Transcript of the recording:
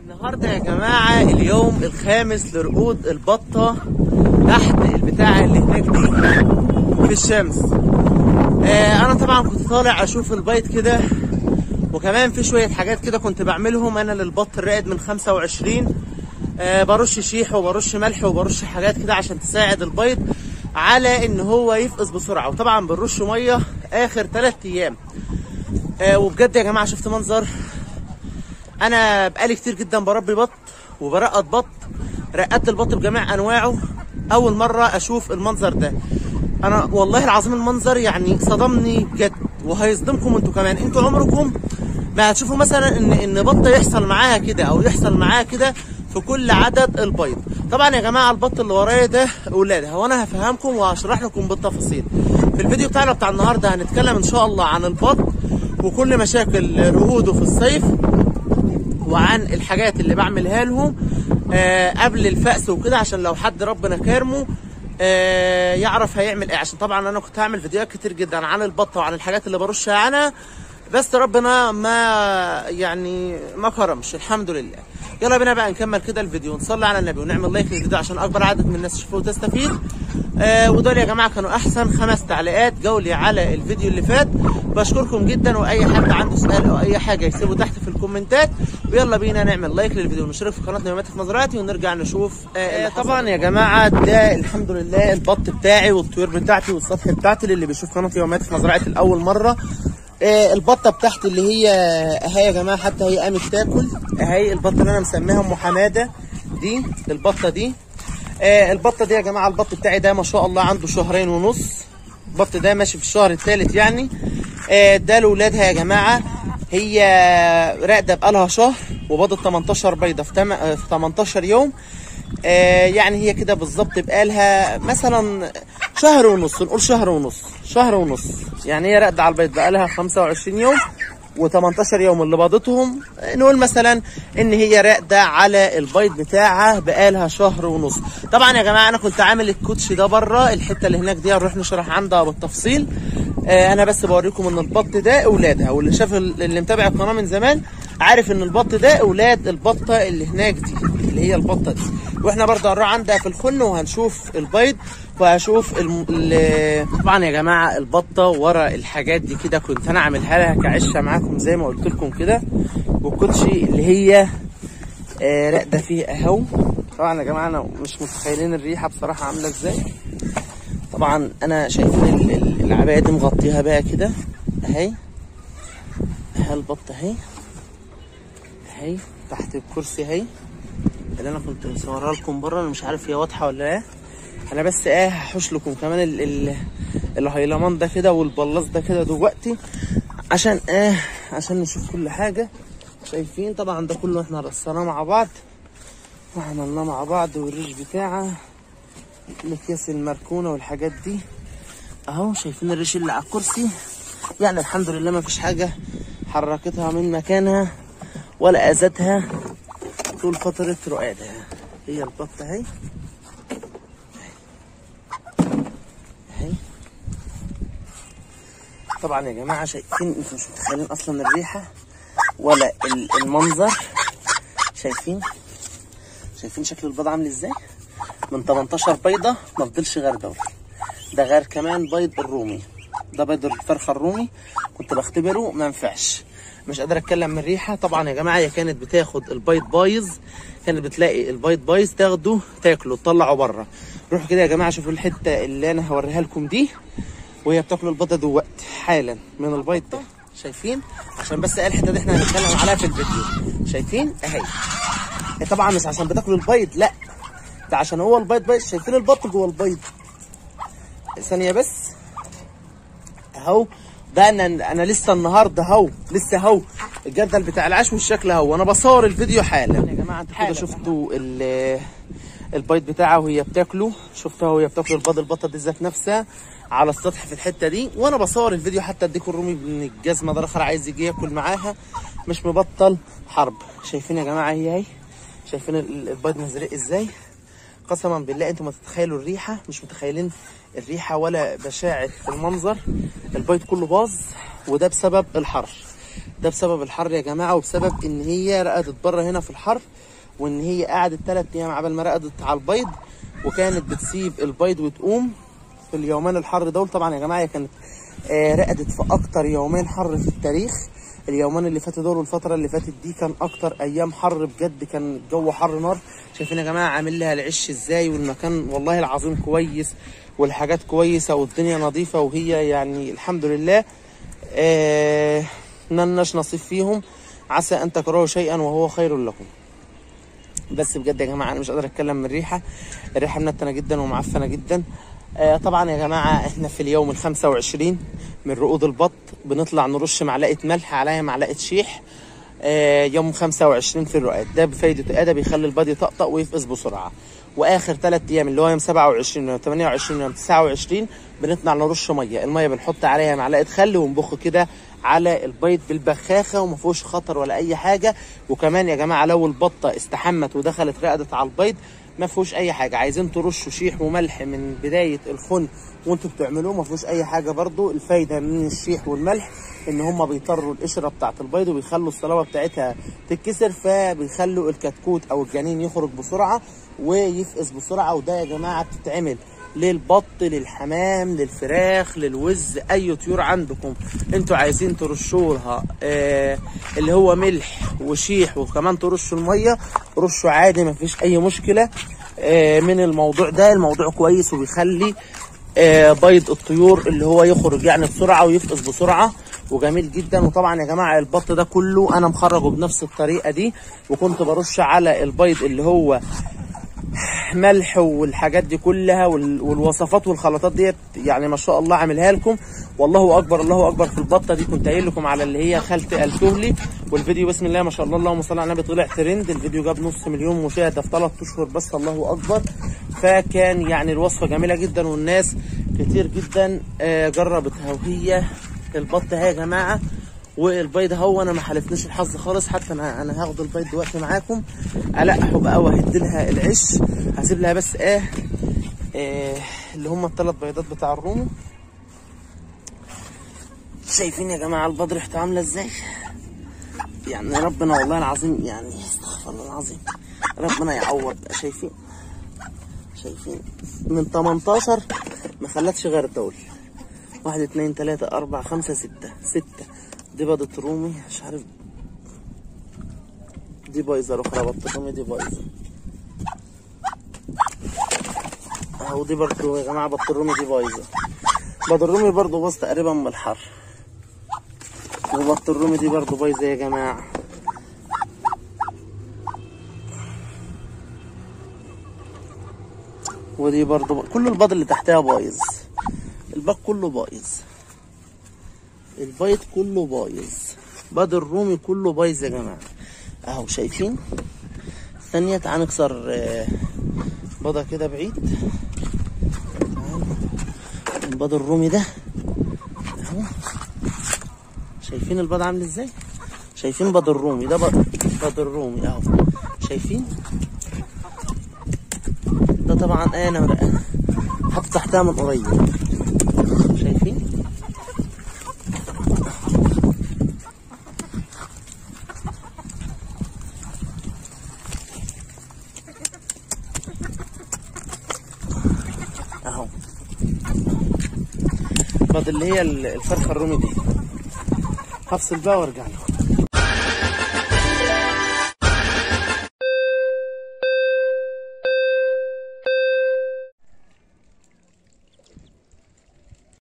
النهارده يا جماعه اليوم الخامس لرقود البطه تحت البتاعه اللي هناك دي في الشمس آه انا طبعا كنت طالع اشوف البيض كده وكمان في شويه حاجات كده كنت بعملهم انا للبط الرائد من 25 آه برش شيح وبرش ملح وبرش حاجات كده عشان تساعد البيض على ان هو يفقس بسرعه وطبعا بنرش ميه اخر 3 ايام آه وبجد يا جماعه شفت منظر انا بقالي كتير جدا بربي بط وبرقد بط رقدت البط بجميع انواعه اول مره اشوف المنظر ده انا والله العظيم المنظر يعني صدمني بجد وهيصدمكم انتوا كمان انتوا عمركم ما هتشوفوا مثلا ان ان بطه يحصل معاها كده او يحصل معاها كده في كل عدد البيض طبعا يا جماعه البط اللي ورايا ده اولادها وانا هفهمكم وهشرح لكم بالتفاصيل في الفيديو بتاعنا بتاع النهارده هنتكلم ان شاء الله عن البط وكل مشاكل رقوده في الصيف وعن الحاجات اللي بعملها لهم آه قبل الفأس وكده عشان لو حد ربنا كرمه آه يعرف هيعمل ايه عشان طبعا انا كنت هعمل فيديوهات كتير جدا عن البطه وعن الحاجات اللي برشها عنها بس ربنا ما يعني ما كرمش الحمد لله يلا بينا بقى نكمل كده الفيديو نصلي على النبي ونعمل لايك للفيديو عشان اكبر عدد من الناس تشوفه وتستفيد آه ودول يا جماعه كانوا احسن خمس تعليقات جولي على الفيديو اللي فات بشكركم جدا واي حد عنده سؤال او اي حاجه يكتبه تحت في الكومنتات ويلا بينا نعمل لايك للفيديو ونشترك في قناه نيوماتيك مزرعتي ونرجع نشوف آه طبعا يا جماعه ده الحمد لله البط بتاعي والطيور بتاعتي والسطح بتاعتي اللي بيشوف قناه نيوماتيك مزرعتي لاول مره آه البطه بتاعتي اللي هي اهي يا جماعه حتى هي قامت تاكل اهي البطه اللي انا مسميها ام حماده دي البطه دي آه البطه دي يا جماعه البط بتاعي ده ما شاء الله عنده شهرين ونص البط ده ماشي في الشهر الثالث يعني آه ده لاولادها يا جماعه هي راقده بقالها شهر وبيضت 18 بيضه في, تم... في 18 يوم آه يعني هي كده بالظبط بقالها مثلا شهر ونص نقول شهر ونص شهر ونص يعني هي راقده على البيض بقالها 25 يوم و18 يوم اللي باضتهم نقول مثلا ان هي راقده على البيض بتاعها بقالها شهر ونص طبعا يا جماعه انا كنت عامل الكوتش ده بره الحته اللي هناك دي هنروح نشرح عندها بالتفصيل آه انا بس بوريكم ان البط ده اولادها واللي شاف اللي متابع القناه من زمان عارف ان البط ده اولاد البطه اللي هناك دي اللي هي البطه دي واحنا برضه هنروح عندها في الخن وهنشوف البيض وهشوف الم... طبعا يا جماعه البطه ورا الحاجات دي كده كنت انا عاملها لها كعشه معاكم زي ما قلت لكم كده والكوتشي اللي هي آه راقده فيه اهو طبعا يا جماعه انا مش متخيلين الريحه بصراحه عامله ازاي طبعا انا شايفين العبايه دي مغطيها بقى كده اهي اهي البطه اهي اهي تحت الكرسي اهي اللي انا كنت مصورها لكم بره انا مش عارف هي واضحه ولا ايه انا بس ايه هحوش لكم كمان ال ال الهيلمان ده كده والبلاص ده كده دلوقتي عشان ايه عشان نشوف كل حاجه شايفين طبعا ده كله احنا رصيناه مع بعض وعملناه مع بعض والريش بتاعه الاكياس المركونه والحاجات دي اهو شايفين الريش اللي على الكرسي يعني الحمد لله ما فيش حاجه حركتها من مكانها ولا اذتها طول فتره رقادها هي البطه اهي اهي طبعا يا جماعه شايفين انتوا مش متخيلين اصلا الريحه ولا المنظر شايفين شايفين شكل البيض عامل ازاي من 18 بيضه ما فضلش غير دول ده غير كمان بيض الرومي ده بيض الفرخه الرومي كنت بختبره ما نفعش مش قادر اتكلم من الريحه طبعا يا جماعه هي كانت بتاخد البيض بايظ كانت بتلاقي البيض بايظ تاخده تاكله تطلعه بره روحوا كده يا جماعه شوفوا الحته اللي انا هوريها لكم دي وهي بتاكل البيضه دلوقتي حالا من البيض ده شايفين عشان بس الحته دي احنا هنتكلم عليها في الفيديو شايفين اهي طبعا مش عشان بتاكل البيض لا ده عشان هو البيض بايظ شايفين البط جوه البيض ثانيه بس اهو ده انا انا لسه النهارده اهو لسه اهو الجردل بتاع العش والشكل اهو انا بصور الفيديو حالا يا جماعه انتوا كده شفتوا البيض بتاعها وهي بتاكله شفتها وهي بتاكل البيض البطه دي ذات نفسها على السطح في الحته دي وانا بصور الفيديو حتى اديكم الرومي من الجزمه ده الاخر عايز يجي ياكل معاها مش مبطل حرب شايفين يا جماعه هي اهي شايفين البيض مزرق ازاي قسما بالله انتوا ما تتخيلوا الريحه مش متخيلين الريحه ولا بشاعه المنظر البيض كله باظ وده بسبب الحر ده بسبب الحر يا جماعه وبسبب ان هي رقدت بره هنا في الحر وان هي قعدت ثلاث ايام عبال ما رقدت على البيض وكانت بتسيب البيض وتقوم في اليومين الحر دول طبعا يا جماعه هي كانت آه رقدت في اكتر يومين حر في التاريخ اليومين اللي فاتوا دول والفتره اللي فاتت دي كان اكتر ايام حر بجد كان الجو حر نار شايفين يا جماعه عامل لها العش ازاي والمكان والله العظيم كويس والحاجات كويسه والدنيا نظيفه وهي يعني الحمد لله آه ملناش نصيب فيهم عسى ان تكرهوا شيئا وهو خير لكم بس بجد يا جماعه انا مش قادر اتكلم من الريحه الريحه منتنه جدا ومعفنه جدا آه طبعا يا جماعه احنا في اليوم ال 25 من رقود البط بنطلع نرش معلقه ملح عليها معلقه شيح آه يوم 25 في الرقاد ده بفايدته ده بيخلي البيض يطقطق ويفقس بسرعه واخر ثلاث ايام اللي هو يوم 27 ويوم 28 ويوم 29 بنطلع نرش ميه الميه بنحط عليها معلقه خل ونبخ كده على البيض بالبخاخه وما فيهوش خطر ولا اي حاجه وكمان يا جماعه لو البطه استحمت ودخلت رقدت على البيض ما فيهوش اي حاجه عايزين ترشوا شيح وملح من بدايه الخن وانتوا بتعملوه ما فيهوش اي حاجه برضو الفايده من الشيح والملح ان هم بيطروا القشره بتاعه البيض وبيخلوا الصلابه بتاعتها تتكسر فبيخلوا الكتكوت او الجنين يخرج بسرعه ويفقس بسرعه وده يا جماعه بتتعمل للبط للحمام للفراخ للوز اي طيور عندكم انتوا عايزين ترشوا لها آه اللي هو ملح وشيح وكمان ترشوا الميه رشوا عادي مفيش اي مشكله آه من الموضوع ده الموضوع كويس وبيخلي آه بيض الطيور اللي هو يخرج يعني بسرعه ويفقس بسرعه وجميل جدا وطبعا يا جماعه البط ده كله انا مخرجه بنفس الطريقه دي وكنت برش على البيض اللي هو ملح والحاجات دي كلها والوصفات والخلطات ديت يعني ما شاء الله عاملها لكم والله اكبر الله اكبر في البطه دي كنت قايل لكم على اللي هي خالتي التهلي والفيديو بسم الله ما شاء الله اللهم صل على النبي طلع ترند الفيديو جاب نص مليون مشاهده في ثلاث اشهر بس الله اكبر فكان يعني الوصفه جميله جدا والناس كتير جدا جربتها وهي البط اهي يا جماعه والبيض اهو انا ما حالفنيش الحظ خالص حتى انا انا هاخد البيض دلوقتي معاكم القحه بقى واهد لها العش هسيب لها بس ايه, إيه اللي هم الثلاث بيضات بتاع الرومي شايفين يا جماعه البيض ريحته عامله ازاي يعني ربنا والله العظيم يعني استغفر الله العظيم ربنا يعوض بقى شايفين شايفين من 18 ما خلتش غير دول واحد اتنين تلاتة أربعة خمسة ستة ستة دي بيضة رومي مش عارف دي بايظة الأخرى بطة رومي دي بايظة أهو دي برضو يا جماعة بطة الرومي دي بايظة بيض الرومي برضو باظ تقريبا من الحر وبطة الرومي دي برضو بايظة يا جماعة ودي برضو كل البيض اللي تحتها بايظ الباق كله بايظ البيض كله بايظ بيض الرومي كله بايظ يا جماعه اهو شايفين ثانية تعال نكسر بيضة كده بعيد البيض الرومي ده اهو شايفين البيض عامل ازاي شايفين بيض الرومي ده بيض الرومي اهو شايفين ده طبعا انا مرقه حط تحتها من قريب شايفين اهو بعد اللي هي الفرخه الرومي دي هفصل بقى وارجع لكم